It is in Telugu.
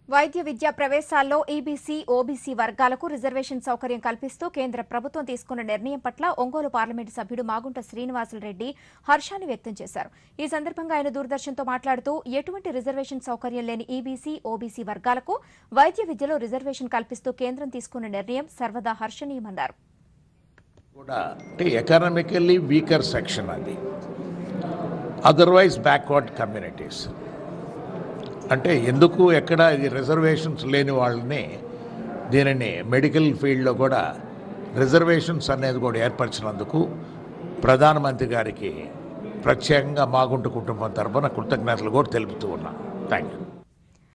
వైద్య విద్యా ప్రవేశాల్లో ఈబీసీ ఓబీసీ వర్గాలకు రిజర్వేషన్ సౌకర్యం కల్పిస్తూ కేంద్ర ప్రభుత్వం తీసుకున్న నిర్ణయం పట్ల ఒంగోలు పార్లమెంటు సభ్యుడు మాగుంట శ్రీనివాసులరెడ్డి హర్షాన్ని వ్యక్తం చేశారు ఈ సందర్భంగా ఆయన దూరదర్శన్తో మాట్లాడుతూ ఎటువంటి రిజర్వేషన్ సౌకర్యం లేని ఈబీసీ ఓబీసీ వర్గాలకు వైద్య విద్యలో రిజర్వేషన్ కల్పిస్తూ కేంద్రం తీసుకున్న నిర్ణయం సర్వదా హర్షణీయమన్నారు కూడా అంటే ఎకనామికల్లీ వీకర్ సెక్షన్ అది అదర్వైజ్ బ్యాక్వర్డ్ కమ్యూనిటీస్ అంటే ఎందుకు ఎక్కడ ఇది రిజర్వేషన్స్ లేని వాళ్ళని దీనిని మెడికల్ ఫీల్డ్లో కూడా రిజర్వేషన్స్ అనేది కూడా ఏర్పరిచినందుకు ప్రధానమంత్రి గారికి ప్రత్యేకంగా మాగుంట కుటుంబం తరపున కృతజ్ఞతలు కూడా తెలుపుతూ ఉన్నాం థ్యాంక్ యూ